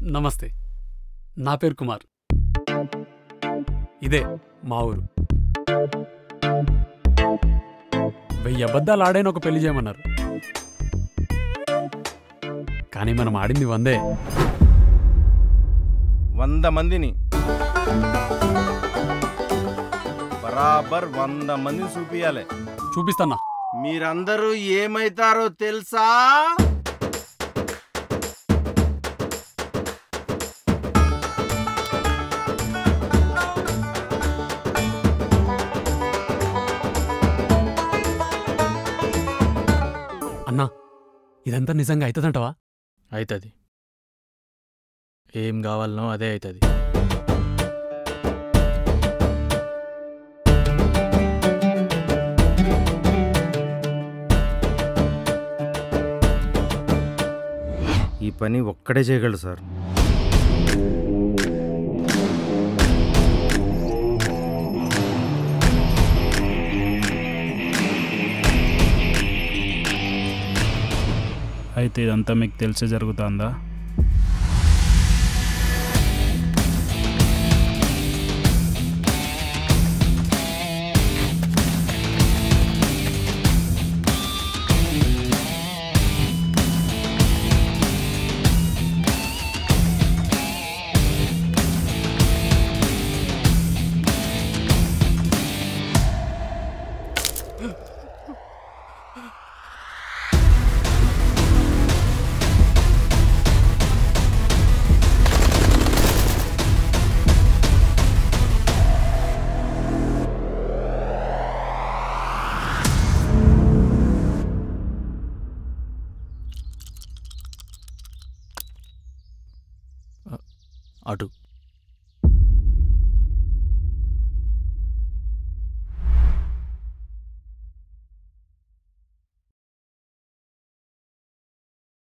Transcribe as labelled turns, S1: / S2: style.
S1: నమస్తే నా పేరు కుమార్ ఇదే మా ఊరు వెయ్యి అబద్ధాలు ఆడైన ఒక పెళ్లి చేయమన్నారు కానీ మనం ఆడింది వందే
S2: వంద మందిని బరాబర్ వంద మందిని చూపియాలి
S1: చూపిస్తానా
S2: మీరందరూ ఏమైతారో తెలుసా
S1: అన్నా ఇదంతా నిజంగా అవుతుందంటవా
S3: అవుతుంది ఏం కావాలనో అదే అవుతుంది
S2: ఈ పని ఒక్కడే చేయగలడు సార్
S4: అయితే ఇదంతా మీకు తెలిసే జరుగుతుందా
S3: అటు